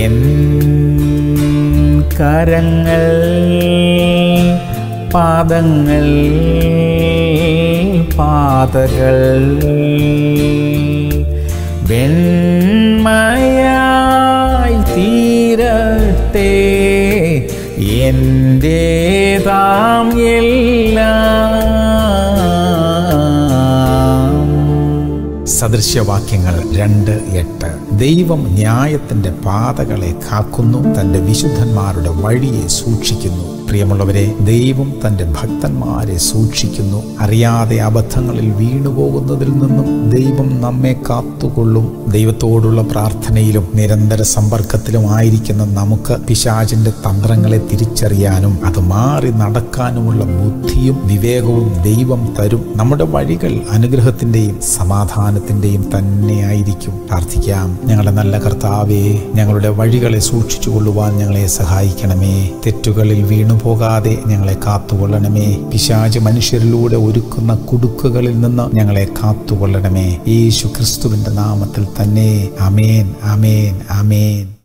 N കരങ്ങൾ പാദങ്ങൾ പാതകൾ വെണ്മയായി തീരട്ടെ എൻ്റേതാം എല്ലാം സദൃശ്യവാക്യങ്ങൾ രണ്ട് എട്ട് ദൈവം ന്യായത്തിന്റെ പാതകളെ കാക്കുന്നു തന്റെ വിശുദ്ധന്മാരുടെ വഴിയെ സൂക്ഷിക്കുന്നു പ്രിയമുള്ളവരെ ദൈവം തന്റെ ഭക്തന്മാരെ സൂക്ഷിക്കുന്നു അറിയാതെ അബദ്ധങ്ങളിൽ വീണുപോകുന്നതിൽ നിന്നും ദൈവം നമ്മെ കാത്തുകൊള്ളും ദൈവത്തോടുള്ള പ്രാർത്ഥനയിലും നിരന്തര സമ്പർക്കത്തിലുമായിരിക്കുന്ന നമുക്ക് പിശാചിന്റെ തന്ത്രങ്ങളെ തിരിച്ചറിയാനും അത് മാറി നടക്കാനുമുള്ള ബുദ്ധിയും വിവേകവും ദൈവം തരും നമ്മുടെ വഴികൾ അനുഗ്രഹത്തിന്റെയും സമാധാനത്തിന്റെയും തന്നെയായിരിക്കും പ്രാർത്ഥിക്കാം ഞങ്ങളുടെ നല്ല കർത്താവേ ഞങ്ങളുടെ വഴികളെ സൂക്ഷിച്ചു കൊള്ളുവാൻ ഞങ്ങളെ സഹായിക്കണമേ തെറ്റുകളിൽ വീണുപോകാതെ ഞങ്ങളെ കാത്തുകൊള്ളണമേ പിശാച് മനുഷ്യരിലൂടെ ഒരുക്കുന്ന കുടുക്കുകളിൽ നിന്ന് ഞങ്ങളെ കാത്തുകൊള്ളണമേ യേശു ക്രിസ്തുവിന്റെ നാമത്തിൽ തന്നെ അമേൻ അമേൻ അമേൻ